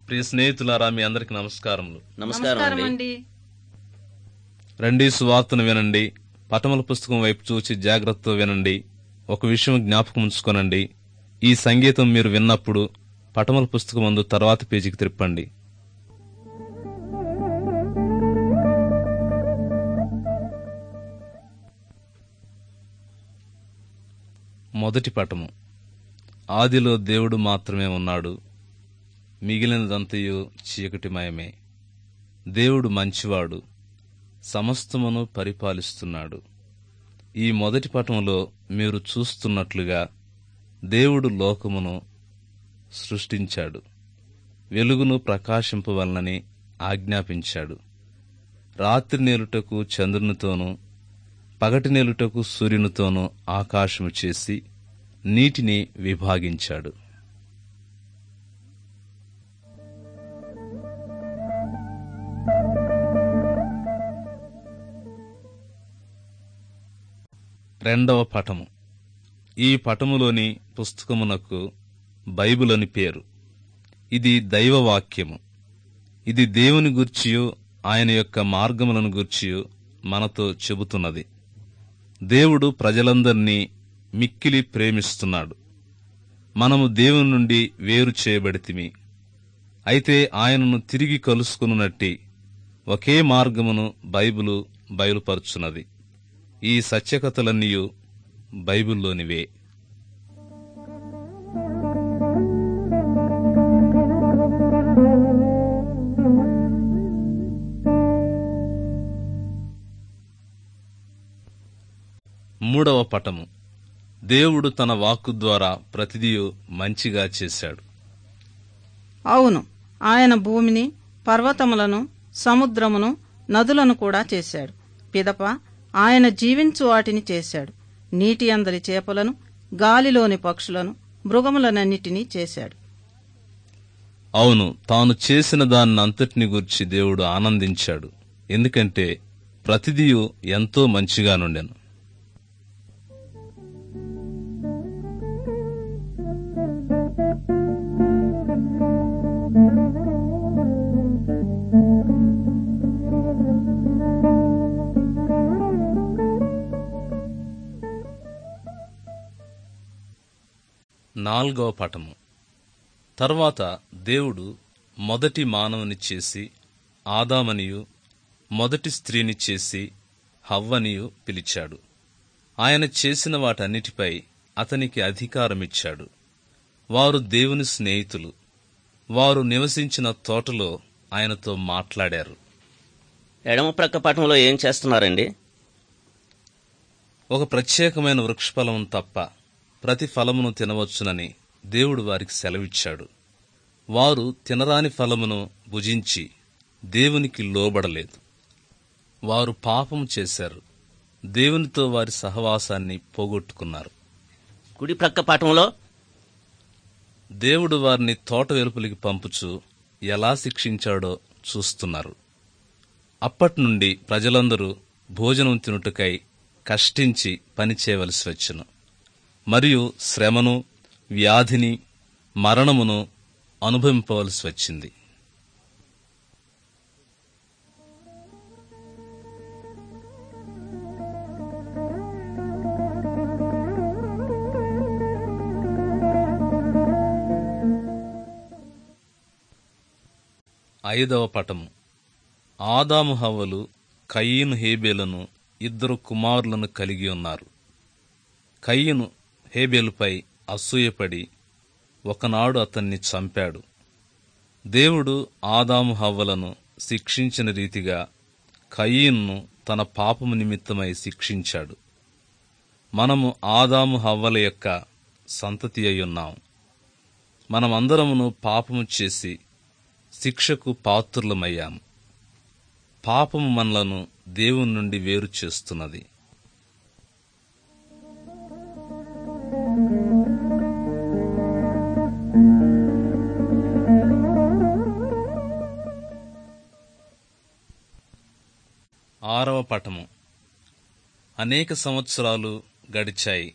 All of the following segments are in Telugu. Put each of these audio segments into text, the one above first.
ప్రియ స్నేహితులారా మీ అందరికి నమస్కారములు నమస్కారం అండి అండి రండి సువార్తను వినండి పటముల పుస్తకం వైపు చూచి జాగ్రత్తతో వినండి ఒక విషయం జ్ఞాపకం ఉంచుకోనండి ఈ సంగీతం మీరు విన్నప్పుడు పటముల పుస్తకం ముందు తర్వాత పేజీకి తిప్పండి మొదటి పటము ఆదిలో దేవుడు మాత్రమే ఉన్నాడు మిగిలినదంతయు చీకటిమయమే దేవుడు మంచివాడు సమస్తమును పరిపాలిస్తున్నాడు ఈ మొదటి పటములో మీరు చూస్తున్నట్లుగా దేవుడు లోకమును సృష్టించాడు వెలుగును ప్రకాశింపవలనని ఆజ్ఞాపించాడు రాత్రి నేలుటకు చంద్రునితోనూ పగటి నేలుటకు సూర్యునితోనూ ఆకాశము చేసి నీటిని విభాగించాడు రెండవ పటము ఈ పటములోని పుస్తకమునకు బైబిల్ అని పేరు ఇది దైవవాక్యము ఇది దేవుని గూర్చియు ఆయన యొక్క మార్గములను గూర్చియు మనతో చెబుతున్నది దేవుడు ప్రజలందరినీ మిక్కిలి ప్రేమిస్తున్నాడు మనము దేవుని నుండి వేరు చేయబడితిమి అయితే ఆయనను తిరిగి కలుసుకున్నట్టి ఒకే మార్గమును బైబిలు బయలుపరుచున్నది ఈ సత్యకథలన్నీయు బైబిల్లోనివే మూడవ పటము దేవుడు తన వాక్కు ద్వారా ప్రతిదియు మంచిగా చేశాడు అవును ఆయన భూమిని పర్వతములను సముద్రమును నదులను కూడా చేశాడు పిదప ఆయన జీవించు వాటిని చేశాడు నీటి అందరి చేపలను గాలిలోని పక్షులను మృగములనన్నిటినీ చేశాడు అవును తాను చేసిన దాన్నంతటిని గూర్చి దేవుడు ఆనందించాడు ఎందుకంటే ప్రతిదియు ఎంతో మంచిగా నుండెను నాల్గవ పటము తర్వాత దేవుడు మొదటి మానవుని చేసి ఆదామనియు మొదటి స్త్రీని చేసి హవ్వనియు పిలిచాడు ఆయన చేసిన వాటన్నిటిపై అతనికి అధికారమిచ్చాడు వారు దేవుని స్నేహితులు వారు నివసించిన తోటలో ఆయనతో మాట్లాడారు ఎడమ ప్రక్క పటంలో ఏం చేస్తున్నారండి ఒక ప్రత్యేకమైన వృక్షఫలము తప్ప ప్రతి ఫలమును తినవచ్చునని దేవుడు వారికి సెలవిచ్చాడు వారు తినరాని ఫలమును భుజించి దేవునికి లోబడలేదు వారు పాపము చేశారు దేవునితో వారి సహవాసాన్ని పోగొట్టుకున్నారు కుడి ప్రక్క పటంలో దేవుడు వారిని తోట వెలుపలికి పంపుచు ఎలా శిక్షించాడో చూస్తున్నారు అప్పటి నుండి ప్రజలందరూ భోజనం తినుటకై కష్టించి పని చేయవలసి వచ్చును మరియు శ్రమను వ్యాధిని మరణమును అనుభవింపవలసి వచ్చింది ఐదవ పటము ఆదాము హవ్వలు కయీను హేబేలను ఇద్దరు కుమారులను కలిగి ఉన్నారు కయ్యను హేబేలుపై అసూయపడి ఒకనాడు అతన్ని చంపాడు దేవుడు ఆదాము హవ్వలను శిక్షించిన రీతిగా కయ్యను తన పాపము నిమిత్తమై శిక్షించాడు మనము ఆదాము హవ్వల యొక్క సంతతి అయ్యున్నాం మనమందరమును పాపము చేసి శిక్షకు పాత్రులమయ్యాము పాపము మనలను దేవుని నుండి వేరు చేస్తున్నది ఆరవ పటము అనేక సంవత్సరాలు గడిచాయి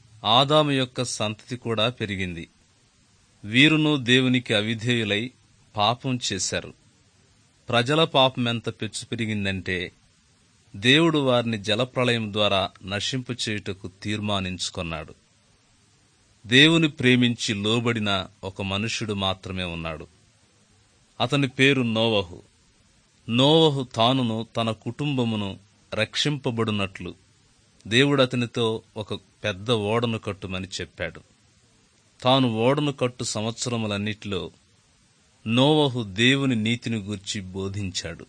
ఆదాము యొక్క సంతతి కూడా పెరిగింది వీరును దేవునికి అవిధేయులై పాపం చేశారు ప్రజల పాపం ఎంత పెచ్చు పెరిగిందంటే దేవుడు వారిని జలప్రళయం ద్వారా నశింపు చేయుటకు తీర్మానించుకున్నాడు దేవుని ప్రేమించి లోబడిన ఒక మనుష్యుడు మాత్రమే ఉన్నాడు అతని పేరు నోవహు నోవహు తానును తన కుటుంబమును రక్షింపబడినట్లు దేవుడు అతనితో ఒక పెద్ద ఓడను కట్టుమని చెప్పాడు తాను ఓడను కట్టు సంవత్సరములన్నిటిలో నోవహు దేవుని నీతిని గూర్చి బోధించాడు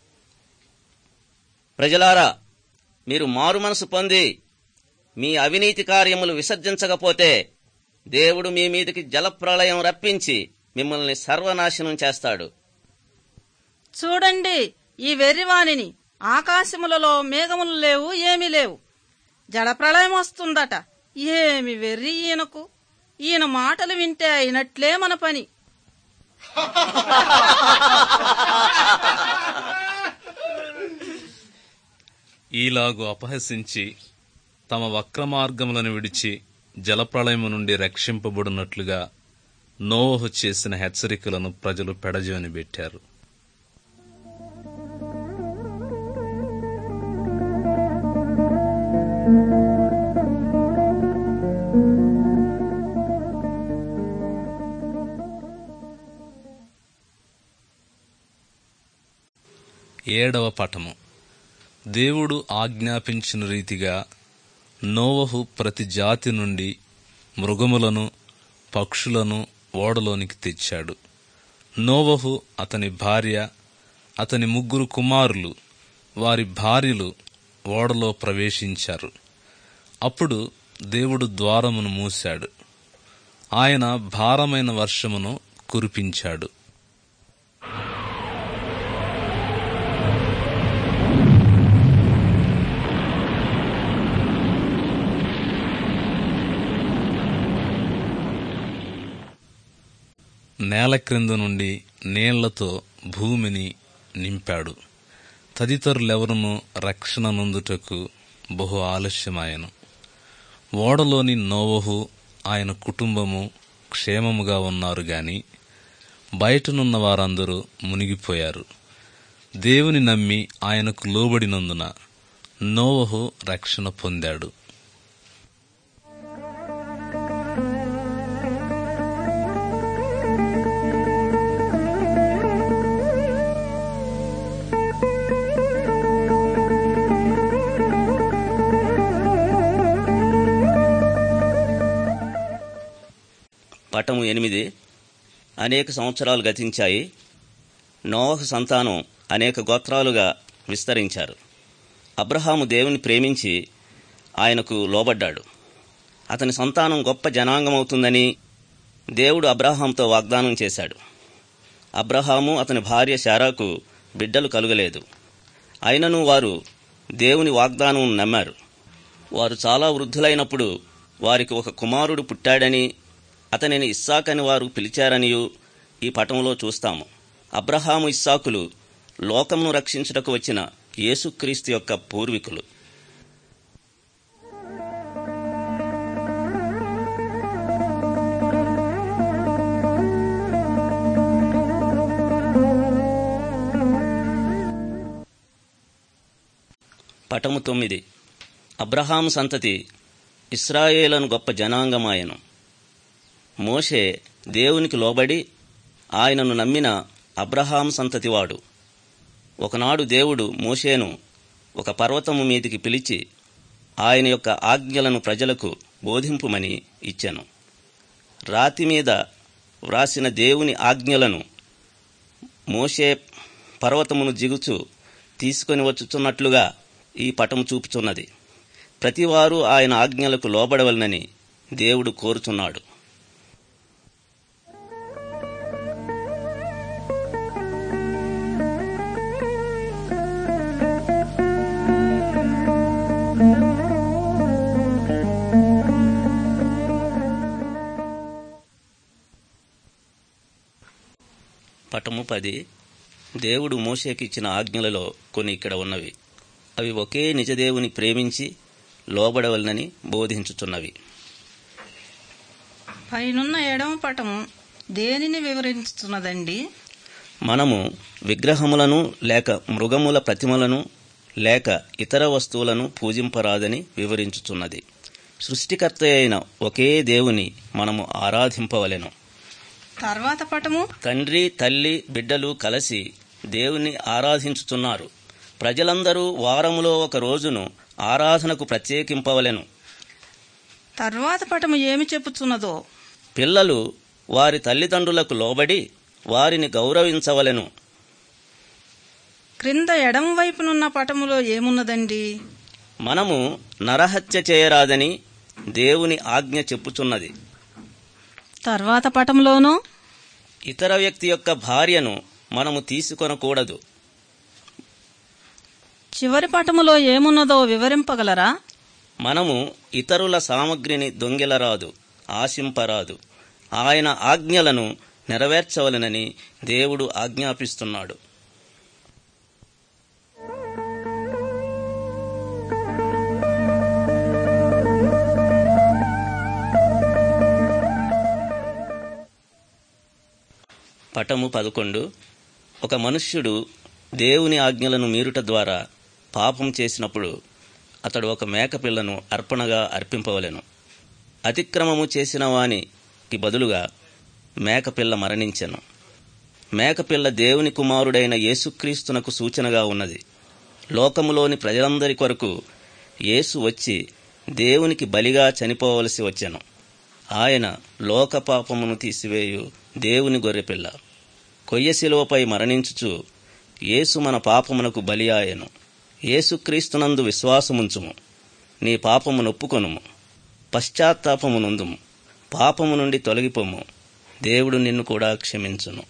ప్రజలారా మీరు మారు మనసు పొంది మీ అవినీతి కార్యములు విసర్జించకపోతే దేవుడు మీ మీదకి జలప్రళయం రప్పించి మిమ్మల్ని సర్వనాశనం చేస్తాడు చూడండి ఈ వెర్రివాణిని ఆకాశములలో మేఘములు లేవు ఏమీ లేవు జలప్రళయం వస్తుందట ఏమి వెర్రి ఈయనకు ఈయన మాటలు వింటే అయినట్లే మన పని ఈలాగు అపహసించి తమ వక్రమార్గములను విడిచి జలప్రళయము నుండి రక్షింపబడినట్లుగా నోవహు చేసిన హెచ్చరికలను ప్రజలు పెడజోని పెట్టారు ఏడవ పటము దేవుడు ఆజ్ఞాపించిన రీతిగా నోవహు ప్రతి జాతి నుండి మృగములను పక్షులను ఓడలోనికి తెచ్చాడు నోవహు అతని భార్య అతని ముగ్గురు కుమారులు వారి భార్యలు ఓడలో ప్రవేశించారు అప్పుడు దేవుడు ద్వారమును మూశాడు ఆయన భారమైన వర్షమును కురిపించాడు నేల క్రింద నుండి నీళ్లతో భూమిని నింపాడు తదితరులెవరును రక్షణ నొందుటకు బహు ఆలస్యమాయను ఓడలోని నోవహు ఆయన కుటుంబము క్షేమముగా ఉన్నారు గాని బయటనున్న వారందరూ మునిగిపోయారు దేవుని నమ్మి ఆయనకు లోబడినందున నోవహు రక్షణ పొందాడు పటము ఎనిమిది అనేక సంవత్సరాలు గతించాయి నోవహు సంతానం అనేక గోత్రాలుగా విస్తరించారు అబ్రహాము దేవుని ప్రేమించి ఆయనకు లోబడ్డాడు అతని సంతానం గొప్ప జనాంగమవుతుందని దేవుడు అబ్రహాంతో వాగ్దానం చేశాడు అబ్రహాము అతని భార్య శారాకు బిడ్డలు కలుగలేదు అయినను వారు దేవుని వాగ్దానం నమ్మారు వారు చాలా వృద్ధులైనప్పుడు వారికి ఒక కుమారుడు పుట్టాడని అతనిని ఇస్సాకని వారు పిలిచారనియు ఈ పటంలో చూస్తాము అబ్రహాము ఇస్సాకులు లోకమును రక్షించుటకు వచ్చిన యేసుక్రీస్తు యొక్క పూర్వీకులు పటము తొమ్మిది అబ్రహాము సంతతి ఇస్రాయేలను గొప్ప జనాంగమాయను మోషే దేవునికి లోబడి ఆయనను నమ్మిన అబ్రహాం సంతతివాడు ఒకనాడు దేవుడు మోషేను ఒక పర్వతము మీదికి పిలిచి ఆయన యొక్క ఆజ్ఞలను ప్రజలకు బోధింపుమని ఇచ్చాను రాతి మీద వ్రాసిన దేవుని ఆజ్ఞలను మోషే పర్వతమును జిగుచు తీసుకొని వచ్చుచున్నట్లుగా ఈ పటము చూపుచున్నది ప్రతివారు ఆయన ఆజ్ఞలకు లోబడవలనని దేవుడు కోరుచున్నాడు పటము పది దేవుడు మోషేకి ఇచ్చిన ఆజ్ఞలలో కొన్ని ఇక్కడ ఉన్నవి అవి ఒకే నిజదేవుని ప్రేమించి లోబడవలనని బోధించుచున్నవి పైనున్న ఎడమ పటము దేనిని వివరిస్తున్నదండి మనము విగ్రహములను లేక మృగముల ప్రతిమలను లేక ఇతర వస్తువులను పూజింపరాదని వివరించుచున్నది సృష్టికర్త అయిన ఒకే దేవుని మనము ఆరాధింపవలెను తర్వాత పటము తండ్రి తల్లి బిడ్డలు కలిసి దేవుని ఆరాధించుచున్నారు ప్రజలందరూ వారములో ఒక రోజును ఆరాధనకు ప్రత్యేకింపవలెను తర్వాత పటము ఏమి చెప్పుచున్నదో పిల్లలు వారి తల్లిదండ్రులకు లోబడి వారిని గౌరవించవలెను క్రింద ఎడమ వైపునున్న పటములో ఏమున్నదండి మనము నరహత్య చేయరాదని దేవుని ఆజ్ఞ చెప్పుచున్నది తర్వాత పటంలోనూ ఇతర వ్యక్తి యొక్క భార్యను మనము తీసుకొనకూడదు చివరి పటములో ఏమున్నదో వివరింపగలరా మనము ఇతరుల సామగ్రిని దొంగిలరాదు ఆశింపరాదు ఆయన ఆజ్ఞలను నెరవేర్చవలెనని దేవుడు ఆజ్ఞాపిస్తున్నాడు పటము పదకొండు ఒక మనుష్యుడు దేవుని ఆజ్ఞలను మీరుట ద్వారా పాపం చేసినప్పుడు అతడు ఒక మేకపిల్లను అర్పణగా అర్పింపవలెను అతిక్రమము చేసిన వానికి బదులుగా మేకపిల్ల మరణించెను మేకపిల్ల దేవుని కుమారుడైన యేసుక్రీస్తునకు సూచనగా ఉన్నది లోకములోని ప్రజలందరి కొరకు యేసు వచ్చి దేవునికి బలిగా చనిపోవలసి వచ్చెను ఆయన లోక పాపమును తీసివేయు దేవుని గొర్రెపిల్ల కొయ్యశిలువపై మరణించుచు యేసు మన పాపమునకు బలి ఆయను యేసుక్రీస్తునందు విశ్వాసముంచుము నీ పాపము నొప్పుకొనుము పశ్చాత్తాపము నొందుము పాపము నుండి తొలగిపోము దేవుడు నిన్ను కూడా క్షమించును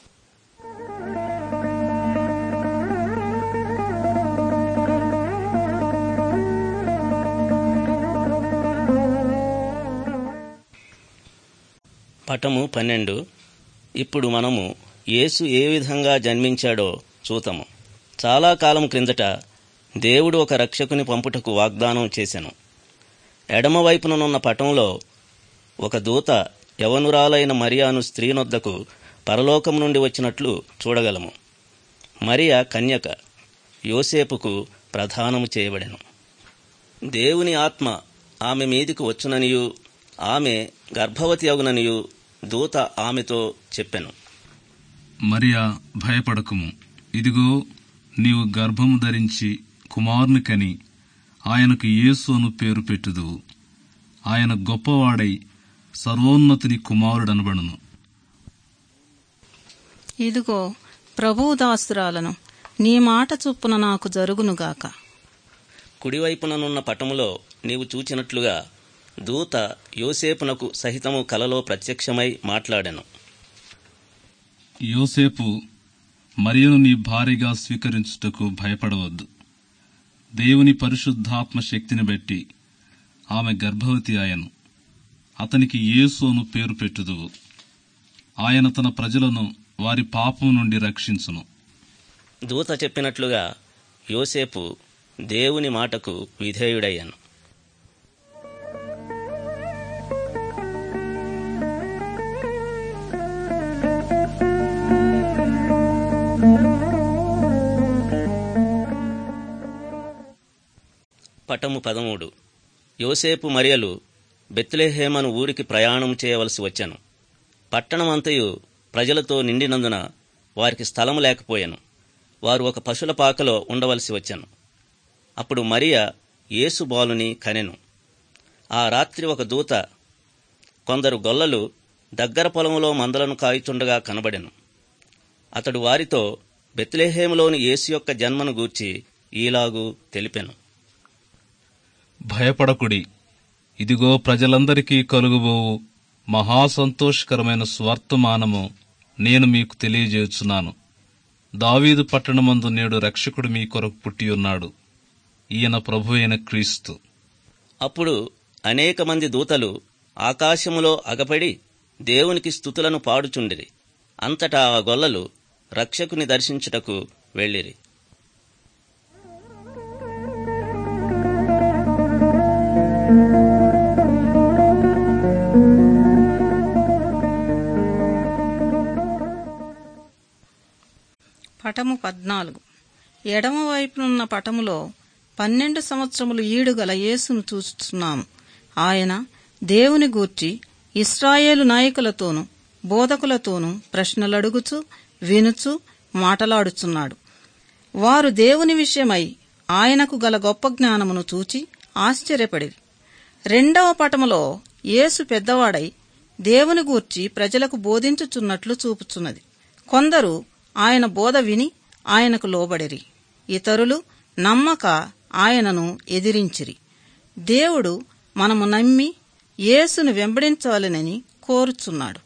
పటము పన్నెండు ఇప్పుడు మనము యేసు ఏ విధంగా జన్మించాడో చూతము చాలా కాలం క్రిందట దేవుడు ఒక రక్షకుని పంపుటకు వాగ్దానం చేసెను ఎడమవైపుననున్న పటంలో ఒక దూత యవనురాలైన మరియాను స్త్రీనొద్దకు పరలోకం నుండి వచ్చినట్లు చూడగలము మరియా కన్యక యోసేపుకు ప్రధానము చేయబడెను దేవుని ఆత్మ ఆమె మీదికి వచ్చుననియు ఆమె గర్భవతి అగుననియు దూత ఆమెతో చెప్పెను మరియా భయపడకుము ఇదిగో నీవు గర్భము ధరించి కుమారుని కని ఆయనకు యేసు అను పేరు పెట్టుదువు ఆయన గొప్పవాడై సర్వోన్నతుని కుమారుడనబడును ఇదిగో ప్రభువు దాసురాలను నీ మాట చొప్పున నాకు జరుగునుగాక కుడివైపుననున్న పటములో నీవు చూచినట్లుగా దూత యోసేపునకు సహితము కలలో ప్రత్యక్షమై మాట్లాడెను యోసేపు మరియను నీ భార్యగా స్వీకరించుటకు భయపడవద్దు దేవుని పరిశుద్ధాత్మ శక్తిని బట్టి ఆమె గర్భవతి ఆయను అతనికి యేసు అను పేరు పెట్టుదువు ఆయన తన ప్రజలను వారి పాపం నుండి రక్షించును దూత చెప్పినట్లుగా యోసేపు దేవుని మాటకు విధేయుడయ్యాను పటము పదమూడు యోసేపు మరియలు బెత్లెహేమను ఊరికి ప్రయాణం చేయవలసి వచ్చాను పట్టణమంతయు ప్రజలతో నిండినందున వారికి స్థలము లేకపోయాను వారు ఒక పశుల పాకలో ఉండవలసి వచ్చాను అప్పుడు మరియ యేసు బాలుని కనెను ఆ రాత్రి ఒక దూత కొందరు గొల్లలు దగ్గర పొలంలో మందలను కాయుచుండగా కనబడెను అతడు వారితో బెత్లెహేములోని యేసు యొక్క జన్మను గూర్చి ఈలాగు తెలిపెను భయపడకుడి ఇదిగో ప్రజలందరికీ కలుగుబోవు మహాసంతోషకరమైన స్వర్తమానము నేను మీకు తెలియజేయుచున్నాను దావీదు పట్టణమందు నేడు రక్షకుడు మీ కొరకు పుట్టియున్నాడు ఈయన ప్రభు అయిన క్రీస్తు అప్పుడు అనేక మంది దూతలు ఆకాశములో అగపడి దేవునికి స్థుతులను పాడుచుండిరి అంతటా ఆ గొల్లలు రక్షకుని దర్శించుటకు వెళ్ళిరి పటము పద్నాలుగు ఎడమ వైపునున్న పటములో పన్నెండు సంవత్సరములు ఈడుగల యేసును చూస్తున్నాము ఆయన దేవుని గూర్చి ఇస్రాయేలు నాయకులతోనూ బోధకులతోనూ ప్రశ్నలడుగుచు వినుచు మాటలాడుచున్నాడు వారు దేవుని విషయమై ఆయనకు గల గొప్ప జ్ఞానమును చూచి ఆశ్చర్యపడిరి రెండవ పటములో యేసు పెద్దవాడై దేవుని గూర్చి ప్రజలకు బోధించుచున్నట్లు చూపుచున్నది కొందరు ఆయన బోధ విని ఆయనకు లోబడిరి ఇతరులు నమ్మక ఆయనను ఎదిరించిరి దేవుడు మనము నమ్మి యేసును వెంబడించాలనని కోరుచున్నాడు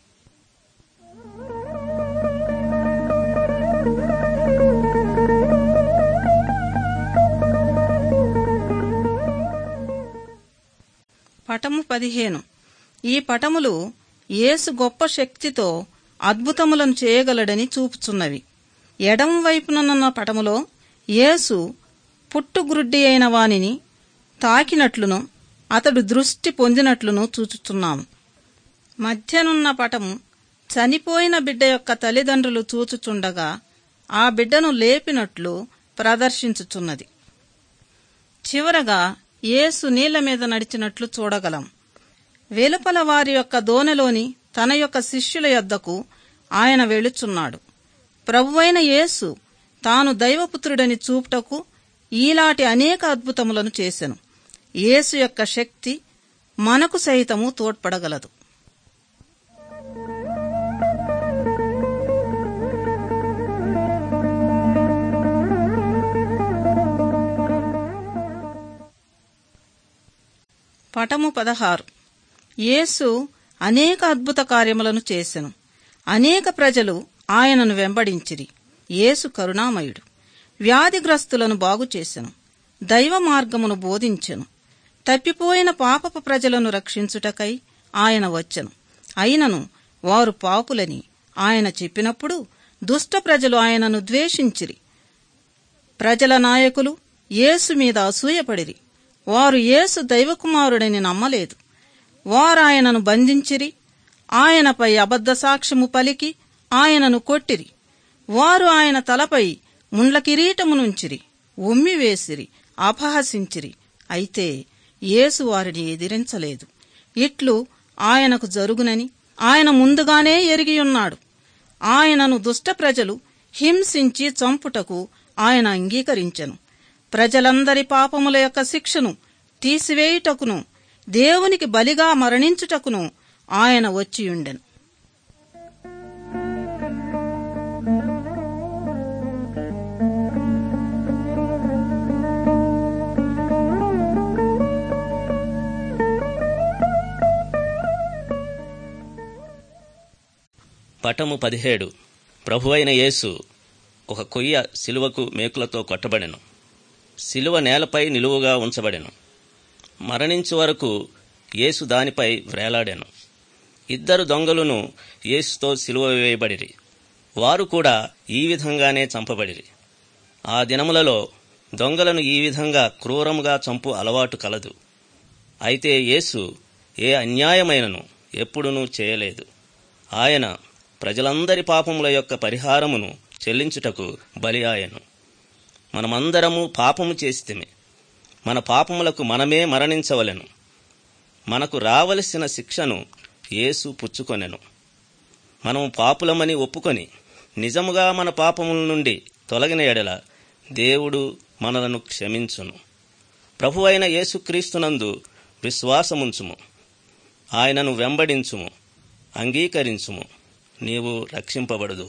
పటము పదిహేను ఈ పటములు యేసు గొప్ప శక్తితో అద్భుతములను చేయగలడని చూపుచున్నవి ఎడమ వైపుననున్న పటములో యేసు పుట్టుగ్రుడ్డి అయిన వానిని తాకినట్లును అతడు దృష్టి పొందినట్లును చూచుచున్నాము మధ్యనున్న పటము చనిపోయిన బిడ్డ యొక్క తల్లిదండ్రులు చూచుచుండగా ఆ బిడ్డను లేపినట్లు ప్రదర్శించుచున్నది చివరగా యేసు నీళ్ల మీద నడిచినట్లు చూడగలం వెలుపల వారి యొక్క దోనెలోని తన యొక్క శిష్యుల యొద్దకు ఆయన వెళుచున్నాడు ప్రభువైన యేసు తాను దైవపుత్రుడని చూపుటకు ఈలాటి అనేక అద్భుతములను చేసెను యేసు యొక్క శక్తి మనకు సైతము తోడ్పడగలదు పటము పదహారు యేసు అనేక అద్భుత కార్యములను చేసెను అనేక ప్రజలు ఆయనను వెంబడించిరి యేసు కరుణామయుడు వ్యాధిగ్రస్తులను బాగుచేసెను దైవ మార్గమును బోధించెను తప్పిపోయిన పాపపు ప్రజలను రక్షించుటకై ఆయన వచ్చెను అయినను వారు పాపులని ఆయన చెప్పినప్పుడు దుష్ట ప్రజలు ఆయనను ద్వేషించిరి ప్రజల నాయకులు యేసు మీద అసూయపడిరి వారు యేసు దైవకుమారుడని నమ్మలేదు వారు ఆయనను బంధించిరి ఆయనపై అబద్ధ సాక్ష్యము పలికి ఆయనను కొట్టిరి వారు ఆయన తలపై ముండ్ల కిరీటమునుంచిరి ఉమ్మివేసిరి అపహసించిరి అయితే యేసు వారిని ఎదిరించలేదు ఇట్లు ఆయనకు జరుగునని ఆయన ముందుగానే ఎరిగియున్నాడు ఆయనను దుష్ట ప్రజలు హింసించి చంపుటకు ఆయన అంగీకరించెను ప్రజలందరి పాపముల యొక్క శిక్షను తీసివేయుటకును దేవునికి బలిగా మరణించుటకును ఆయన వచ్చియుండెను పటము పదిహేడు ప్రభువైన యేసు ఒక కొయ్య శిలువకు మేకులతో కొట్టబడెను శిలువ నేలపై నిలువుగా ఉంచబడెను మరణించు వరకు యేసు దానిపై వ్రేలాడాను ఇద్దరు దొంగలను యేసుతో సిలువ వేయబడిరి వారు కూడా ఈ విధంగానే చంపబడిరి ఆ దినములలో దొంగలను ఈ విధంగా క్రూరముగా చంపు అలవాటు కలదు అయితే యేసు ఏ అన్యాయమైనను ఎప్పుడునూ చేయలేదు ఆయన ప్రజలందరి పాపముల యొక్క పరిహారమును చెల్లించుటకు బలి ఆయను మనమందరము పాపము చేసితిమి మన పాపములకు మనమే మరణించవలెను మనకు రావలసిన శిక్షను యేసు పుచ్చుకొనెను మనము పాపులమని ఒప్పుకొని నిజముగా మన పాపముల నుండి తొలగిన ఎడల దేవుడు మనలను క్షమించును ప్రభువైన యేసుక్రీస్తునందు విశ్వాసముంచుము ఆయనను వెంబడించుము అంగీకరించుము నీవు రక్షింపబడదు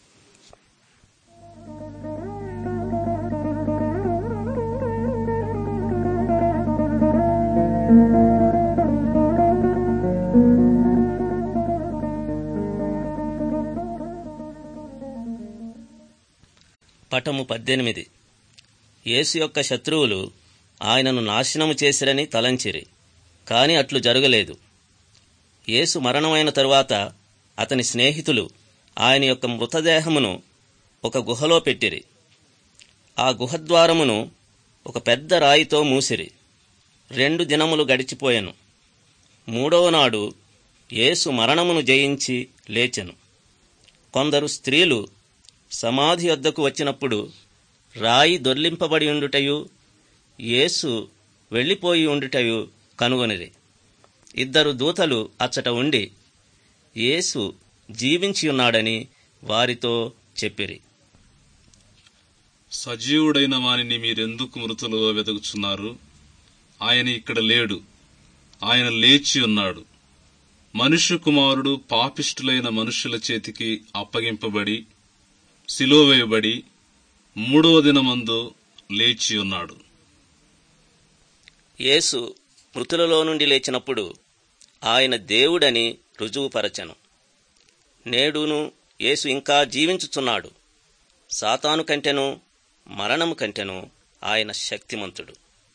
పటము పద్దెనిమిది యేసు యొక్క శత్రువులు ఆయనను నాశనము చేసిరని తలంచిరి కాని అట్లు జరగలేదు యేసు మరణమైన తరువాత అతని స్నేహితులు ఆయన యొక్క మృతదేహమును ఒక గుహలో పెట్టిరి ఆ గుహద్వారమును ఒక పెద్ద రాయితో మూసిరి రెండు దినములు గడిచిపోయెను మూడవ నాడు యేసు మరణమును జయించి లేచెను కొందరు స్త్రీలు సమాధి వద్దకు వచ్చినప్పుడు రాయి దొర్లింపబడి ఉండుటయు యేసు వెళ్ళిపోయి ఉండుటయు కనుగొనిరి ఇద్దరు దూతలు అచ్చట ఉండి యేసు జీవించి ఉన్నాడని వారితో చెప్పిరి సజీవుడైన వానిని మీరెందుకు మృతులలో వెతుకుచున్నారు ఆయన ఇక్కడ లేడు ఆయన లేచి ఉన్నాడు మనుష్య కుమారుడు పాపిష్టులైన మనుష్యుల చేతికి అప్పగింపబడి సిలోవేయబడి మూడవ దినమందు లేచి ఉన్నాడు యేసు మృతులలో నుండి లేచినప్పుడు ఆయన దేవుడని రుజువుపరచెను నేడును యేసు ఇంకా జీవించుచున్నాడు సాతాను కంటెను మరణము కంటెను ఆయన శక్తిమంతుడు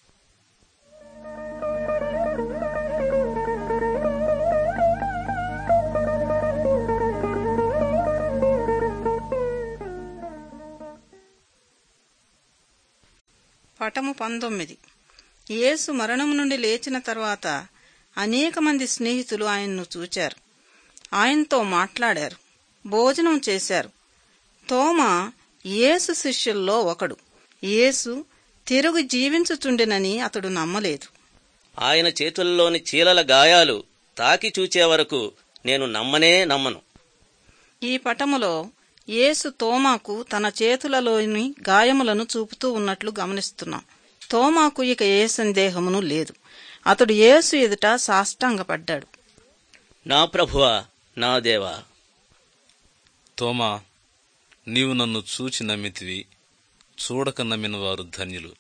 పటము పంతొమ్మిది యేసు మరణం నుండి లేచిన తర్వాత అనేక మంది స్నేహితులు ఆయన్ను చూచారు ఆయనతో మాట్లాడారు భోజనం చేశారు తోమ యేసు శిష్యుల్లో ఒకడు యేసు తిరుగు జీవించుచుండెనని అతడు నమ్మలేదు ఆయన చేతుల్లోని చీలల గాయాలు తాకి చూచే వరకు నేను నమ్మనే నమ్మను ఈ పటములో యేసు తోమాకు తన చేతులలోని గాయములను చూపుతూ ఉన్నట్లు గమనిస్తున్నాం తోమాకు ఇక ఏ సందేహమును లేదు అతడు యేసు ఎదుట సాష్టాంగపడ్డాడు నా ప్రభువా నా దేవా తోమా నీవు నన్ను చూచి నమ్మితివి చూడక నమ్మిన వారు ధన్యులు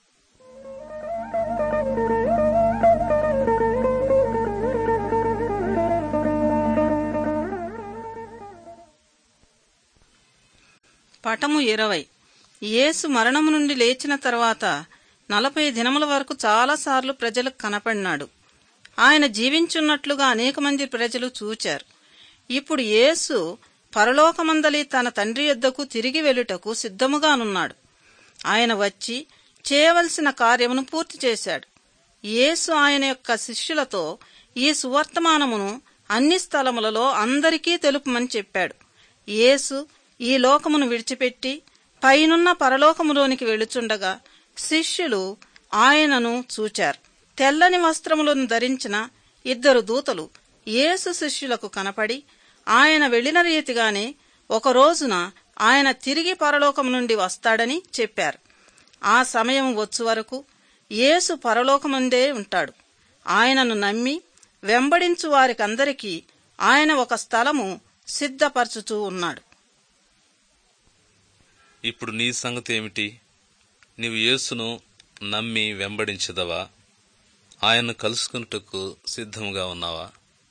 పటము ఇరవై యేసు మరణము నుండి లేచిన తర్వాత నలభై దినముల వరకు చాలాసార్లు ప్రజలకు కనపడినాడు ఆయన జీవించున్నట్లుగా అనేక మంది ప్రజలు చూచారు ఇప్పుడు యేసు పరలోకమందలి తన తండ్రి యొద్దకు తిరిగి వెళ్ళుటకు సిద్ధముగానున్నాడు ఆయన వచ్చి చేయవలసిన కార్యమును పూర్తి చేశాడు యేసు ఆయన యొక్క శిష్యులతో ఈ సువర్తమానమును అన్ని స్థలములలో అందరికీ తెలుపమని చెప్పాడు యేసు ఈ లోకమును విడిచిపెట్టి పైనున్న పరలోకములోనికి వెళుచుండగా శిష్యులు ఆయనను చూచారు తెల్లని వస్త్రములను ధరించిన ఇద్దరు దూతలు యేసు శిష్యులకు కనపడి ఆయన వెళ్లిన రీతిగానే ఒక రోజున ఆయన తిరిగి పరలోకం నుండి వస్తాడని చెప్పారు ఆ సమయం వచ్చు వరకు యేసు పరలోకముందే ఉంటాడు ఆయనను నమ్మి వెంబడించు వారికందరికీ ఆయన ఒక స్థలము సిద్ధపరచుచూ ఉన్నాడు ఇప్పుడు నీ సంగతి ఏమిటి నీవు యేసును నమ్మి వెంబడించదవా ఆయన్ను కలుసుకున్నట్టుకు సిద్ధంగా ఉన్నావా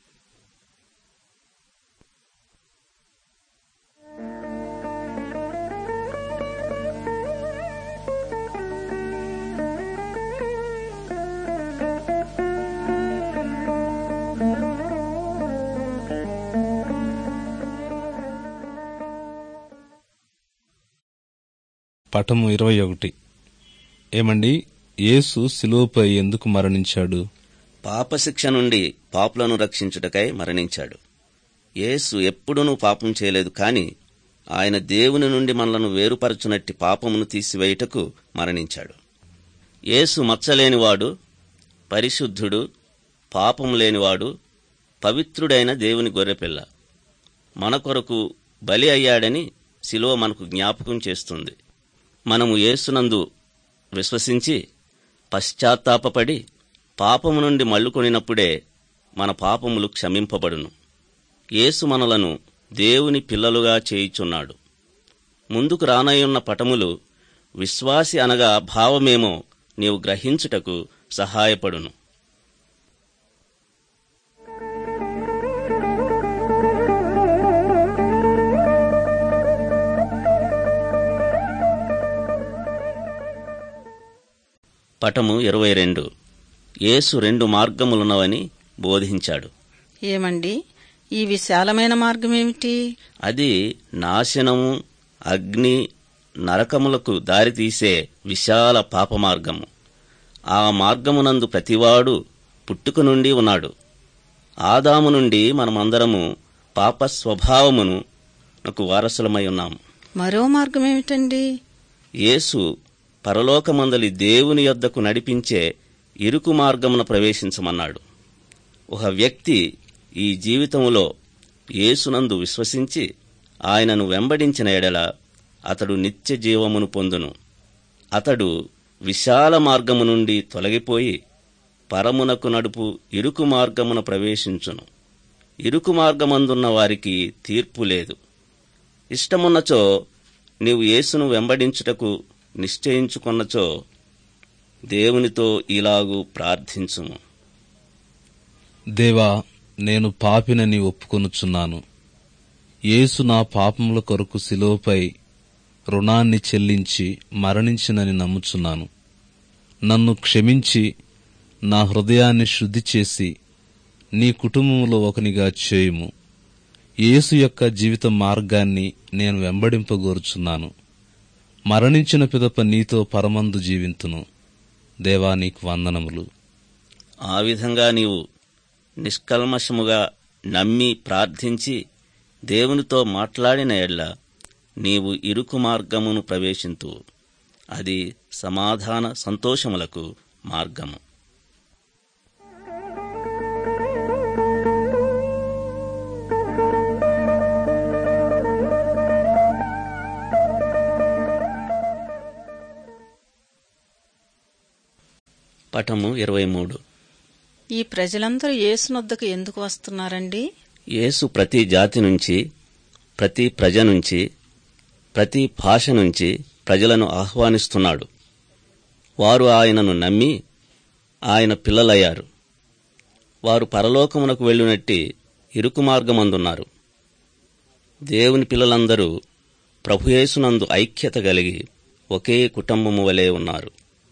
పటము ఇరవై ఒకటి ఏమండి యేసు శిలువపై ఎందుకు మరణించాడు పాపశిక్ష నుండి పాపులను రక్షించుటకై మరణించాడు యేసు ఎప్పుడునూ పాపం చేయలేదు కాని ఆయన దేవుని నుండి మనలను వేరుపరచునట్టి పాపమును తీసివేయుటకు మరణించాడు యేసు మచ్చలేనివాడు పరిశుద్ధుడు పాపము లేనివాడు పవిత్రుడైన దేవుని గొర్రెపిల్ల మన కొరకు బలి అయ్యాడని శిలువ మనకు జ్ఞాపకం చేస్తుంది మనము యేసునందు విశ్వసించి పశ్చాత్తాపపడి పాపము నుండి మళ్ళుకొనినప్పుడే మన పాపములు క్షమింపబడును యేసు మనలను దేవుని పిల్లలుగా చేయుచున్నాడు ముందుకు రానయ్యున్న పటములు విశ్వాసి అనగా భావమేమో నీవు గ్రహించుటకు సహాయపడును పటము ఇరవై రెండు యేసు రెండు మార్గములున్నవని బోధించాడు ఏమండి ఈ విశాలమైన మార్గం ఏమిటి అది నాశనము అగ్ని నరకములకు దారితీసే విశాల పాపమార్గము ఆ మార్గమునందు ప్రతివాడు పుట్టుక నుండి ఉన్నాడు ఆదాము నుండి మనమందరము పాప స్వభావమును నాకు వారసులమై ఉన్నాము మరో మార్గం ఏమిటండి యేసు పరలోకమందలి దేవుని యొద్దకు నడిపించే ఇరుకు మార్గమున ప్రవేశించమన్నాడు ఒక వ్యక్తి ఈ జీవితంలో యేసునందు విశ్వసించి ఆయనను వెంబడించిన ఎడల అతడు నిత్య జీవమును పొందును అతడు విశాల మార్గము నుండి తొలగిపోయి పరమునకు నడుపు ఇరుకు మార్గమున ప్రవేశించును ఇరుకు మార్గమందున్న వారికి తీర్పు లేదు ఇష్టమున్నచో నీవు యేసును వెంబడించుటకు నిశ్చయించుకున్నచో దేవునితో ఇలాగూ ప్రార్థించుము దేవా నేను పాపినని ఒప్పుకొనుచున్నాను యేసు నా పాపముల కొరకు శిలువపై రుణాన్ని చెల్లించి మరణించినని నమ్ముచున్నాను నన్ను క్షమించి నా హృదయాన్ని శుద్ధి చేసి నీ కుటుంబంలో ఒకనిగా చేయుము యేసు యొక్క జీవిత మార్గాన్ని నేను వెంబడింపగోరుచున్నాను మరణించిన పిదప నీతో పరమందు జీవింతును దేవా నీకు వందనములు ఆ విధంగా నీవు నిష్కల్మషముగా నమ్మి ప్రార్థించి దేవునితో మాట్లాడిన ఎడ్ల నీవు ఇరుకు మార్గమును ప్రవేశింతు అది సమాధాన సంతోషములకు మార్గము పటము ఇరవై మూడు ఈ ప్రజలందరూ యేసునొద్దకు ఎందుకు వస్తున్నారండి యేసు ప్రతి జాతి నుంచి ప్రతి ప్రజ నుంచి ప్రతి భాష నుంచి ప్రజలను ఆహ్వానిస్తున్నాడు వారు ఆయనను నమ్మి ఆయన పిల్లలయ్యారు వారు పరలోకమునకు వెళ్ళినట్టి ఇరుకు మార్గమందున్నారు దేవుని పిల్లలందరూ ప్రభుయేసునందు ఐక్యత కలిగి ఒకే కుటుంబము వలె ఉన్నారు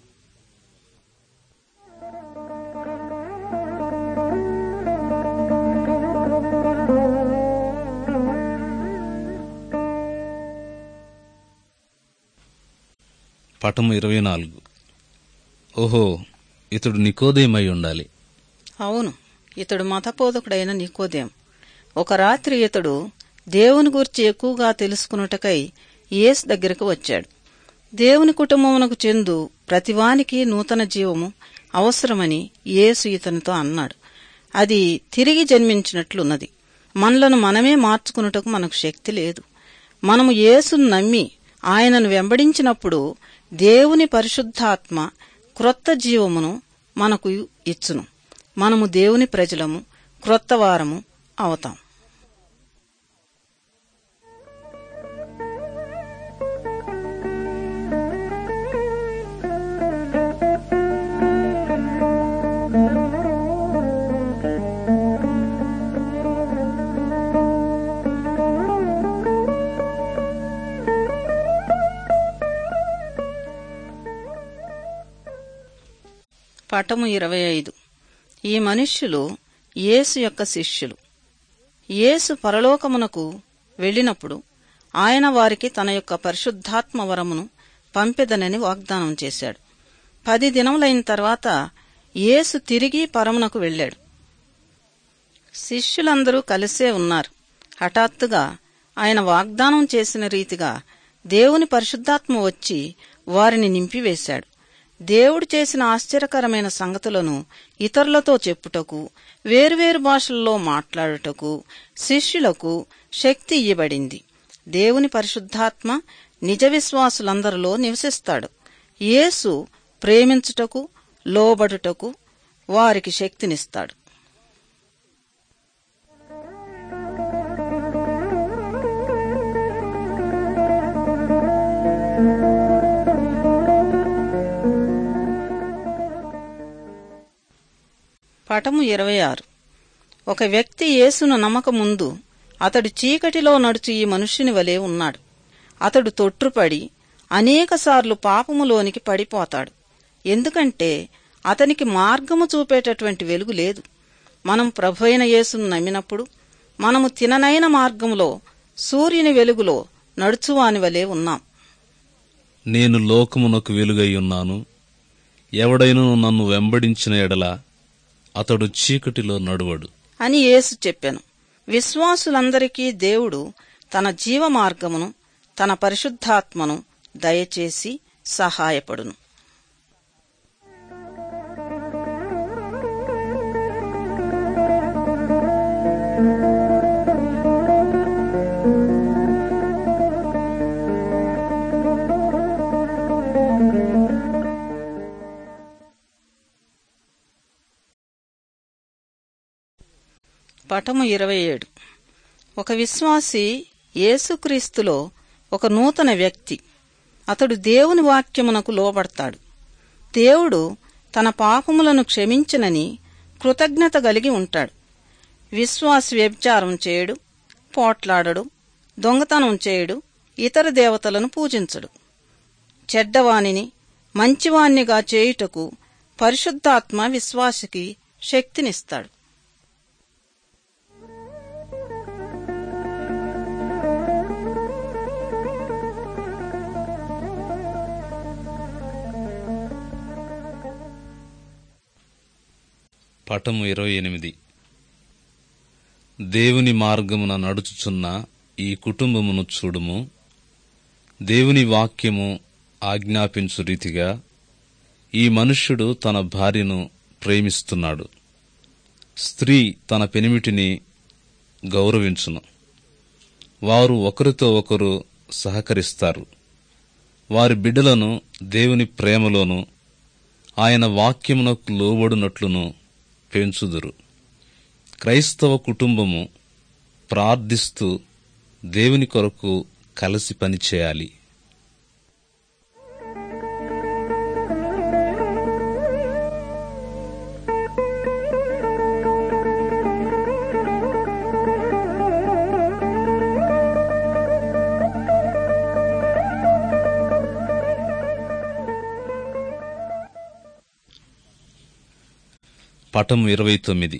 పటము ఇరవై నాలుగు ఓహో ఇతడు నికోదేమై ఉండాలి అవును ఇతడు మతబోధకుడైన నికోదేం ఒక రాత్రి ఇతడు దేవుని గురించి ఎక్కువగా తెలుసుకున్నటకై యేసు దగ్గరకు వచ్చాడు దేవుని కుటుంబమునకు చెందు ప్రతివానికి నూతన జీవము అవసరమని యేసు ఇతనితో అన్నాడు అది తిరిగి జన్మించినట్లున్నది మనలను మనమే మార్చుకున్నటకు మనకు శక్తి లేదు మనము యేసును నమ్మి ఆయనను వెంబడించినప్పుడు దేవుని పరిశుద్ధాత్మ క్రొత్త జీవమును మనకు ఇచ్చును మనము దేవుని ప్రజలము క్రొత్త వారము అవతాం పటము ఇరవై ఐదు ఈ మనుష్యులు యేసు యొక్క శిష్యులు యేసు పరలోకమునకు వెళ్ళినప్పుడు ఆయన వారికి తన యొక్క పరిశుద్ధాత్మ వరమును పంపెదనని వాగ్దానం చేశాడు పది దినములైన తర్వాత యేసు తిరిగి పరమునకు వెళ్ళాడు శిష్యులందరూ కలిసే ఉన్నారు హఠాత్తుగా ఆయన వాగ్దానం చేసిన రీతిగా దేవుని పరిశుద్ధాత్మ వచ్చి వారిని నింపివేశాడు దేవుడు చేసిన ఆశ్చర్యకరమైన సంగతులను ఇతరులతో చెప్పుటకు వేర్వేరు భాషల్లో మాట్లాడుటకు శిష్యులకు శక్తి ఇయ్యబడింది దేవుని పరిశుద్ధాత్మ నిజ విశ్వాసులందరిలో నివసిస్తాడు యేసు ప్రేమించుటకు లోబడుటకు వారికి శక్తినిస్తాడు పటము ఇరవై ఆరు ఒక వ్యక్తి యేసును నమ్మకముందు అతడు చీకటిలో నడుచు ఈ మనుష్యుని వలె ఉన్నాడు అతడు తొట్రుపడి అనేకసార్లు పాపములోనికి పడిపోతాడు ఎందుకంటే అతనికి మార్గము చూపేటటువంటి వెలుగు లేదు మనం ప్రభు అయిన యేసును నమ్మినప్పుడు మనము తిననైన మార్గములో సూర్యుని వెలుగులో నడుచువాని వలె ఉన్నాం నేను లోకమునకు వెలుగై ఉన్నాను ఎవడైనను నన్ను వెంబడించిన ఎడల అతడు చీకటిలో నడువడు అని యేసు చెప్పెను విశ్వాసులందరికీ దేవుడు తన జీవ మార్గమును తన పరిశుద్ధాత్మను దయచేసి సహాయపడును పటము ఇరవై ఏడు ఒక విశ్వాసి యేసుక్రీస్తులో ఒక నూతన వ్యక్తి అతడు దేవుని వాక్యమునకు లోబడతాడు దేవుడు తన పాపములను క్షమించనని కృతజ్ఞత కలిగి ఉంటాడు విశ్వాసి వ్యభిచారం చేయడు పోట్లాడడు దొంగతనం చేయడు ఇతర దేవతలను పూజించడు చెడ్డవానిని మంచివాణ్ణిగా చేయుటకు పరిశుద్ధాత్మ విశ్వాసికి శక్తినిస్తాడు పటము ఇరవై ఎనిమిది దేవుని మార్గమున నడుచుచున్న ఈ కుటుంబమును చూడుము దేవుని వాక్యము ఆజ్ఞాపించు రీతిగా ఈ మనుష్యుడు తన భార్యను ప్రేమిస్తున్నాడు స్త్రీ తన పెనిమిటిని గౌరవించును వారు ఒకరితో ఒకరు సహకరిస్తారు వారి బిడ్డలను దేవుని ప్రేమలోను ఆయన వాక్యమునకు లోబడినట్లును పెంచుదురు క్రైస్తవ కుటుంబము ప్రార్థిస్తూ దేవుని కొరకు కలిసి పనిచేయాలి పటం ఇరవై తొమ్మిది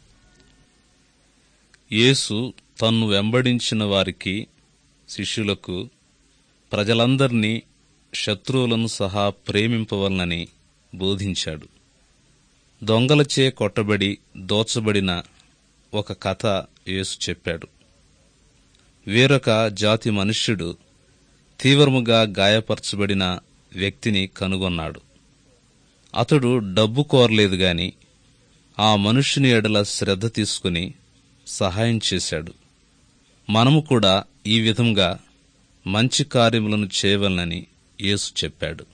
యేసు తన్ను వెంబడించిన వారికి శిష్యులకు ప్రజలందర్నీ శత్రువులను సహా ప్రేమింపవలనని బోధించాడు దొంగలచే కొట్టబడి దోచబడిన ఒక కథ యేసు చెప్పాడు వేరొక జాతి మనుష్యుడు తీవ్రముగా గాయపరచబడిన వ్యక్తిని కనుగొన్నాడు అతడు డబ్బు కోరలేదు గాని ఆ మనుష్యుని ఎడల శ్రద్ధ తీసుకుని సహాయం చేశాడు మనము కూడా ఈ విధంగా మంచి కార్యములను చేయవలనని యేసు చెప్పాడు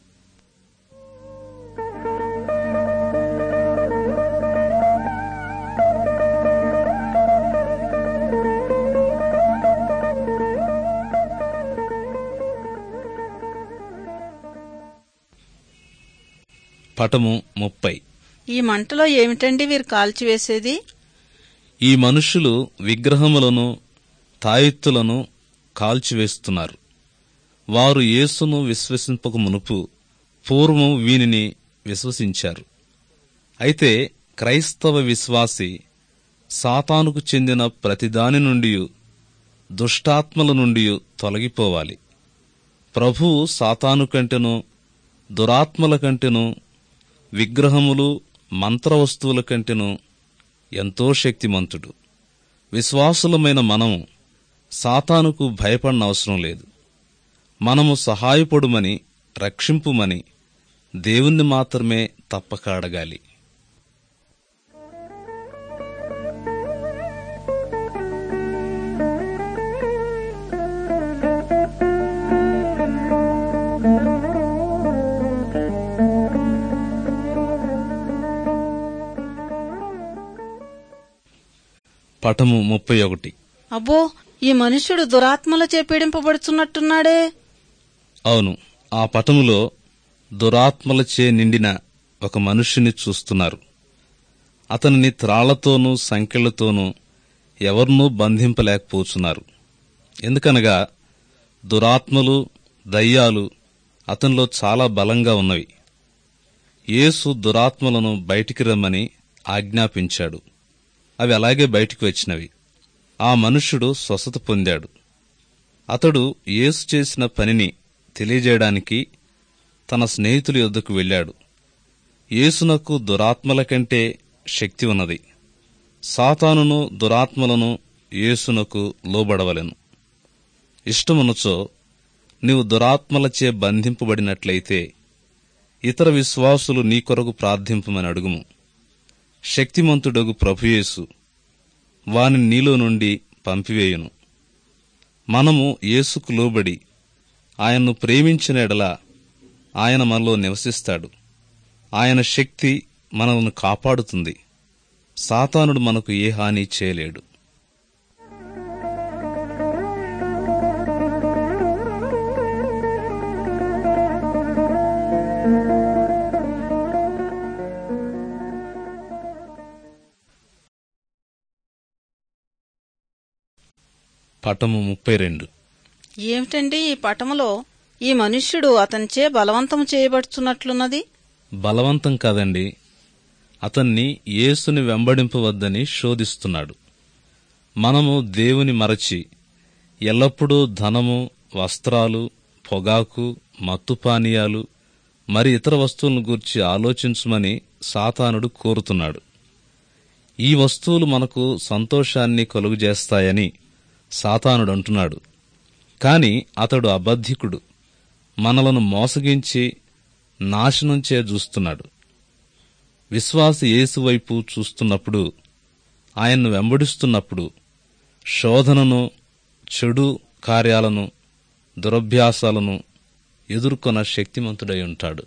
పటము ముప్పై ఈ మంటలో ఏమిటండి వీరు కాల్చివేసేది ఈ మనుషులు విగ్రహములను తాయెత్తులను కాల్చివేస్తున్నారు వారు యేసును విశ్వసింపక మునుపు పూర్వం వీనిని విశ్వసించారు అయితే క్రైస్తవ విశ్వాసి సాతానుకు చెందిన ప్రతిదాని నుండి దుష్టాత్మల నుండి తొలగిపోవాలి ప్రభువు సాతాను కంటెను దురాత్మల కంటెను విగ్రహములు మంత్రవస్తువుల కంటెను ఎంతో శక్తిమంతుడు విశ్వాసులమైన మనము సాతానుకు భయపడిన అవసరం లేదు మనము సహాయపడుమని రక్షింపుమని దేవుణ్ణి మాత్రమే తప్పక అడగాలి పటము ముప్పై ఒకటి అబ్బో ఈ మనుష్యుడు దురాత్మలచే పీడింపబడుతున్నట్టున్నాడే అవును ఆ పటములో దురాత్మలచే నిండిన ఒక మనుష్యుని చూస్తున్నారు అతనిని త్రాళ్లతోనూ సంకెళ్లతోనూ ఎవర్నూ బంధింపలేకపోతున్నారు ఎందుకనగా దురాత్మలు దయ్యాలు అతనిలో చాలా బలంగా ఉన్నవి యేసు దురాత్మలను బయటికి రమ్మని ఆజ్ఞాపించాడు అవి అలాగే బయటికి వచ్చినవి ఆ మనుష్యుడు స్వస్థత పొందాడు అతడు యేసు చేసిన పనిని తెలియజేయడానికి తన స్నేహితుల యొద్దకు వెళ్ళాడు యేసునకు దురాత్మల కంటే శక్తి ఉన్నది సాతానును దురాత్మలను యేసునకు లోబడవలెను ఇష్టమునచో నీవు దురాత్మలచే బంధింపబడినట్లయితే ఇతర విశ్వాసులు నీ కొరకు ప్రార్థింపమని అడుగుము శక్తిమంతుడగు ప్రభుయేసు వాని నీలో నుండి పంపివేయును మనము యేసుకు లోబడి ఆయన్ను ప్రేమించిన ఎడల ఆయన మనలో నివసిస్తాడు ఆయన శక్తి మనల్ని కాపాడుతుంది సాతానుడు మనకు ఏ హాని చేయలేడు పటము ముప్పై రెండు ఏమిటండి ఈ పటములో ఈ మనుష్యుడు అతనిచే బలవంతము చేయబడుచున్నట్లున్నది బలవంతం కాదండి అతన్ని యేసుని వెంబడింపవద్దని శోధిస్తున్నాడు మనము దేవుని మరచి ఎల్లప్పుడూ ధనము వస్త్రాలు పొగాకు మత్తు పానీయాలు మరి ఇతర వస్తువులను గూర్చి ఆలోచించమని సాతానుడు కోరుతున్నాడు ఈ వస్తువులు మనకు సంతోషాన్ని కలుగజేస్తాయని సాతానుడు అంటున్నాడు కాని అతడు అబద్ధికుడు మనలను మోసగించి నాశనం చే చూస్తున్నాడు విశ్వాస యేసు వైపు చూస్తున్నప్పుడు ఆయన్ను వెంబడిస్తున్నప్పుడు శోధనను చెడు కార్యాలను దురభ్యాసాలను ఎదుర్కొన్న శక్తిమంతుడై ఉంటాడు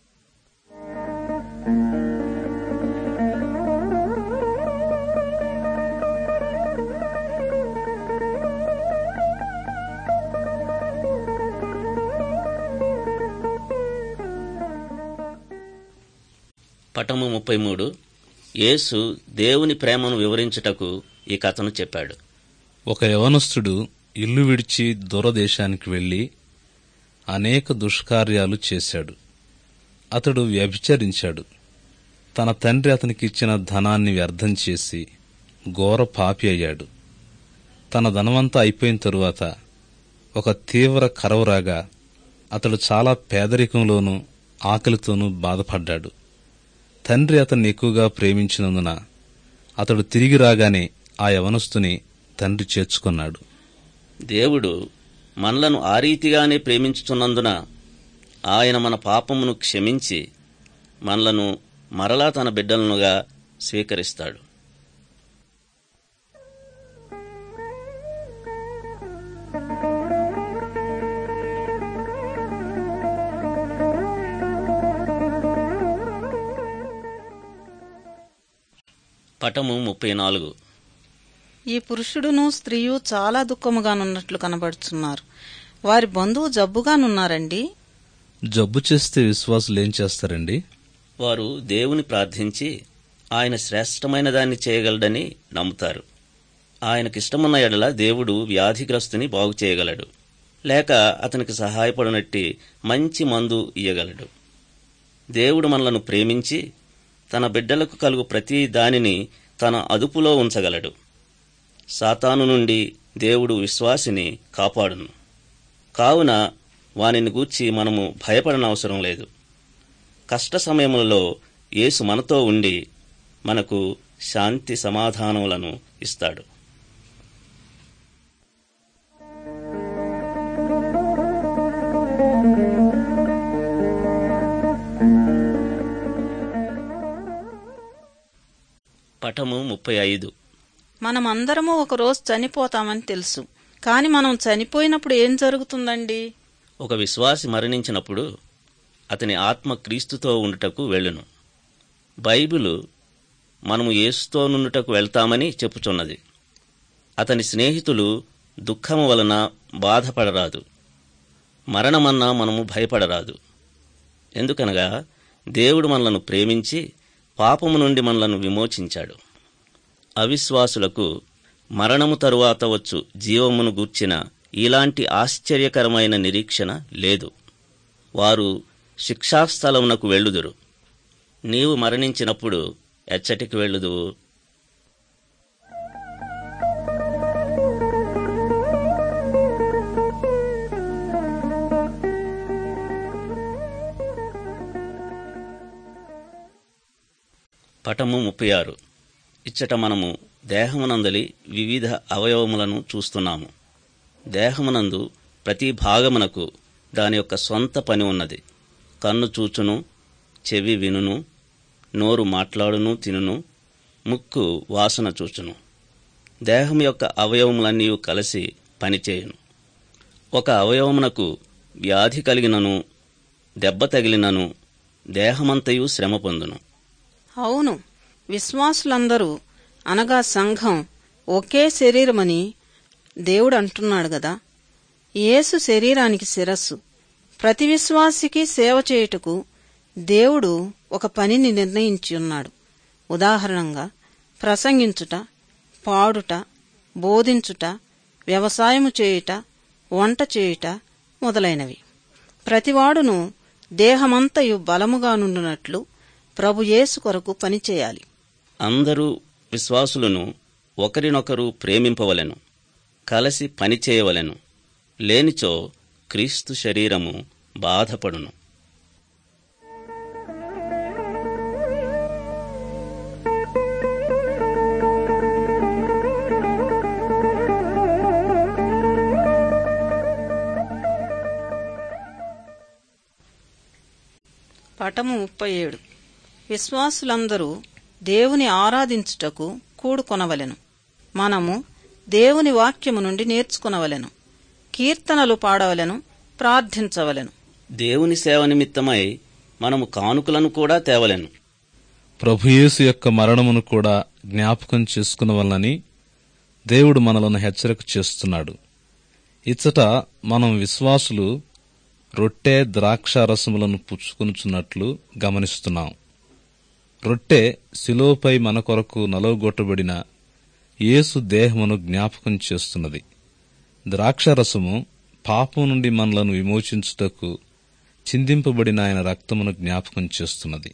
పటము ముప్పై మూడు యేసు దేవుని ప్రేమను వివరించుటకు ఈ కథను చెప్పాడు ఒక యవనస్తుడు ఇల్లు విడిచి దూరదేశానికి వెళ్లి అనేక దుష్కార్యాలు చేశాడు అతడు వ్యభిచరించాడు తన తండ్రి అతనికి ఇచ్చిన ధనాన్ని వ్యర్థం చేసి ఘోర పాపి అయ్యాడు తన ధనమంతా అయిపోయిన తరువాత ఒక తీవ్ర కరవరాగా అతడు చాలా పేదరికంలోనూ ఆకలితోనూ బాధపడ్డాడు తండ్రి అతన్ని ఎక్కువగా ప్రేమించినందున అతడు తిరిగి రాగానే ఆ యవనస్తుని తండ్రి చేర్చుకున్నాడు దేవుడు మనలను ఆ రీతిగానే ప్రేమించుచున్నందున ఆయన మన పాపమును క్షమించి మనలను మరలా తన బిడ్డలనుగా స్వీకరిస్తాడు పటము ముప్పై నాలుగు ఈ పురుషుడును స్త్రీయు చాలా దుఃఖముగానున్నట్లు కనబడుచున్నారు వారి బంధువు జబ్బుగానున్నారండి జబ్బు చేస్తే విశ్వాసులు ఏం చేస్తారండి వారు దేవుని ప్రార్థించి ఆయన శ్రేష్టమైన దాన్ని చేయగలడని నమ్ముతారు ఆయనకిష్టమున్న ఎడల దేవుడు వ్యాధిగ్రస్తుని బాగు చేయగలడు లేక అతనికి సహాయపడినట్టి మంచి మందు ఇయ్యగలడు దేవుడు మనలను ప్రేమించి తన బిడ్డలకు కలుగు ప్రతి దానిని తన అదుపులో ఉంచగలడు సాతాను నుండి దేవుడు విశ్వాసిని కాపాడును కావున వానిని గూర్చి మనము భయపడనవసరం లేదు కష్ట సమయములలో యేసు మనతో ఉండి మనకు శాంతి సమాధానములను ఇస్తాడు పటము ముప్పై ఐదు మనమందరము ఒక రోజు చనిపోతామని తెలుసు కాని మనం చనిపోయినప్పుడు ఏం జరుగుతుందండి ఒక విశ్వాసి మరణించినప్పుడు అతని ఆత్మ క్రీస్తుతో ఉండుటకు వెళ్ళును బైబిలు మనము యేసుతో నుండుటకు వెళ్తామని చెప్పుచున్నది అతని స్నేహితులు దుఃఖము వలన బాధపడరాదు మరణమన్నా మనము భయపడరాదు ఎందుకనగా దేవుడు మనలను ప్రేమించి పాపము నుండి మనలను విమోచించాడు అవిశ్వాసులకు మరణము తరువాత వచ్చు జీవమును గూర్చిన ఇలాంటి ఆశ్చర్యకరమైన నిరీక్షణ లేదు వారు శిక్షాస్థలమునకు వెళ్ళుదురు నీవు మరణించినప్పుడు ఎచ్చటికి వెళ్ళుదువు పటము ముప్పై ఆరు ఇచ్చట మనము దేహమునందలి వివిధ అవయవములను చూస్తున్నాము దేహమునందు ప్రతి భాగమునకు దాని యొక్క స్వంత పని ఉన్నది కన్ను చూచును చెవి వినును నోరు మాట్లాడును తినును ముక్కు వాసన చూచును దేహం యొక్క అవయవములన్నీ కలిసి పనిచేయును ఒక అవయవమునకు వ్యాధి కలిగినను దెబ్బ తగిలినను దేహమంతయు శ్రమ పొందును అవును విశ్వాసులందరూ అనగా సంఘం ఒకే శరీరమని దేవుడు అంటున్నాడు గదా యేసు శరీరానికి శిరస్సు ప్రతి విశ్వాసికి సేవ చేయుటకు దేవుడు ఒక పనిని నిర్ణయించి ఉన్నాడు ఉదాహరణంగా ప్రసంగించుట పాడుట బోధించుట వ్యవసాయము చేయుట వంట చేయుట మొదలైనవి ప్రతివాడును దేహమంతయు బలముగా నుండునట్లు ప్రభు యేసు కొరకు పనిచేయాలి అందరూ విశ్వాసులను ఒకరినొకరు ప్రేమింపవలెను కలిసి పనిచేయవలెను లేనిచో క్రీస్తు శరీరము బాధపడును పటము ముప్పై ఏడు విశ్వాసులందరూ దేవుని ఆరాధించుటకు కూడుకొనవలెను మనము దేవుని వాక్యము నుండి నేర్చుకునవలెను కీర్తనలు పాడవలెను ప్రార్థించవలెను దేవుని సేవ నిమిత్తమై మనము కానుకలను కూడా తేవలెను ప్రభుయేసు యొక్క మరణమును కూడా జ్ఞాపకం చేసుకునవలనని దేవుడు మనలను హెచ్చరిక చేస్తున్నాడు ఇచ్చట మనం విశ్వాసులు రొట్టె ద్రాక్షారసములను పుచ్చుకొనుచున్నట్లు గమనిస్తున్నాం రొట్టె శిలోపై మన కొరకు నలవగొట్టబడిన యేసు దేహమును జ్ఞాపకం చేస్తున్నది ద్రాక్షారసము పాపం నుండి మనలను విమోచించుటకు చిందింపబడిన ఆయన రక్తమును జ్ఞాపకం చేస్తున్నది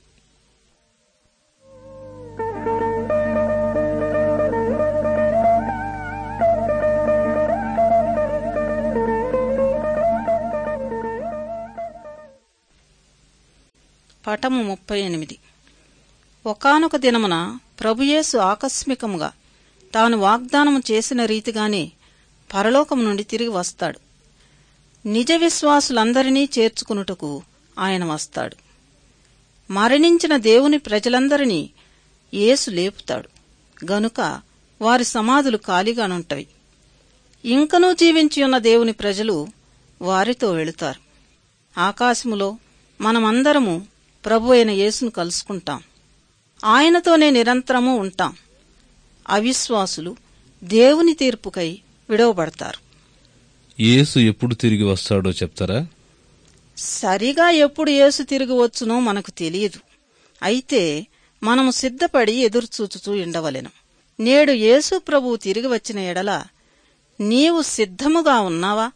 పటము ముప్పై ఎనిమిది ఒకనొక దినమున ప్రభుయేసు ఆకస్మికముగా తాను వాగ్దానము చేసిన రీతిగానే పరలోకము నుండి తిరిగి వస్తాడు నిజ విశ్వాసులందరినీ చేర్చుకునుటకు ఆయన వస్తాడు మరణించిన దేవుని ప్రజలందరినీ యేసు లేపుతాడు గనుక వారి సమాధులు ఖాళీగానుంటవి ఇంకనూ జీవించియున్న దేవుని ప్రజలు వారితో వెళుతారు ఆకాశములో మనమందరము ప్రభు అయిన యేసును కలుసుకుంటాం ఆయనతోనే నిరంతరము ఉంటాం అవిశ్వాసులు దేవుని తీర్పుకై విడవబడతారు యేసు ఎప్పుడు తిరిగి వస్తాడో చెప్తారా సరిగా ఎప్పుడు యేసు తిరిగి వచ్చునో మనకు తెలియదు అయితే మనము సిద్ధపడి ఎదురుచూచుతూ ఉండవలెను నేడు యేసు ప్రభువు తిరిగి వచ్చిన ఎడల నీవు సిద్ధముగా ఉన్నావా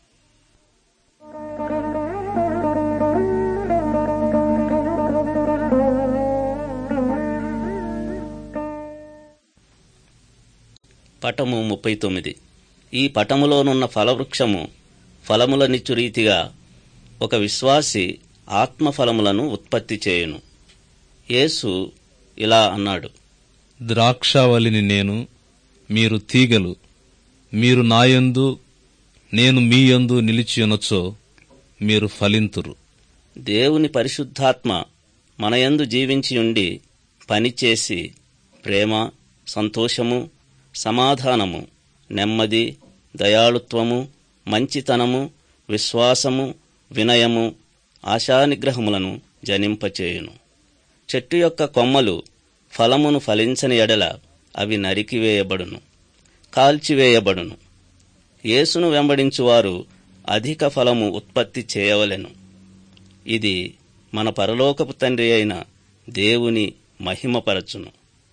పటము ముప్పై తొమ్మిది ఈ పటములోనున్న ఫలవృక్షము ఫలములనిచ్చు రీతిగా ఒక విశ్వాసి ఆత్మఫలములను ఉత్పత్తి చేయును యేసు ఇలా అన్నాడు ద్రాక్షావళిని నేను మీరు తీగలు మీరు నాయందు నేను మీయందు నిలిచియునచో మీరు ఫలింతురు దేవుని పరిశుద్ధాత్మ మనయందు జీవించియుండి పనిచేసి ప్రేమ సంతోషము సమాధానము నెమ్మది దయాళుత్వము మంచితనము విశ్వాసము వినయము ఆశానిగ్రహములను జనింపచేయును చెట్టు యొక్క కొమ్మలు ఫలమును ఫలించని ఎడల అవి నరికివేయబడును కాల్చివేయబడును యేసును వెంబడించువారు అధిక ఫలము ఉత్పత్తి చేయవలెను ఇది మన పరలోకపు తండ్రి అయిన దేవుని మహిమపరచును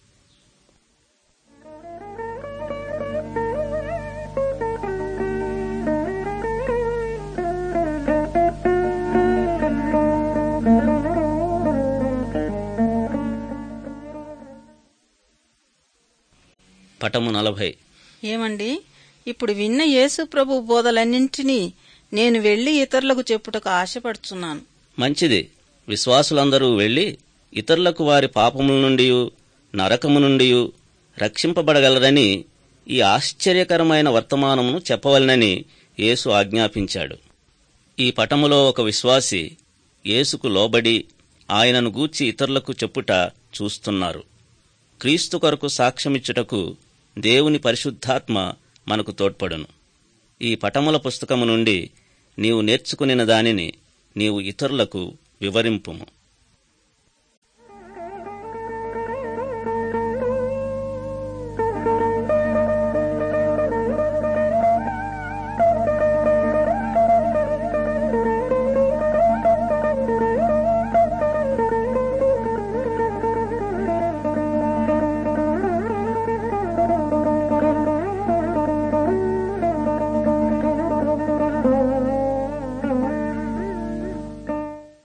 పటము నలభై ఏమండి ఇప్పుడు విన్న యేసు ప్రభు బోధలన్నింటినీ నేను వెళ్లి ఇతరులకు చెప్పుటకు ఆశపడుచున్నాను మంచిది విశ్వాసులందరూ వెళ్లి ఇతరులకు వారి పాపముల నుండి నరకము నుండి రక్షింపబడగలరని ఈ ఆశ్చర్యకరమైన వర్తమానమును చెప్పవలనని యేసు ఆజ్ఞాపించాడు ఈ పటములో ఒక విశ్వాసి యేసుకు లోబడి ఆయనను గూర్చి ఇతరులకు చెప్పుట చూస్తున్నారు క్రీస్తు కొరకు సాక్ష్యమిచ్చుటకు దేవుని పరిశుద్ధాత్మ మనకు తోడ్పడును ఈ పటముల పుస్తకము నుండి నీవు నేర్చుకునిన దానిని నీవు ఇతరులకు వివరింపుము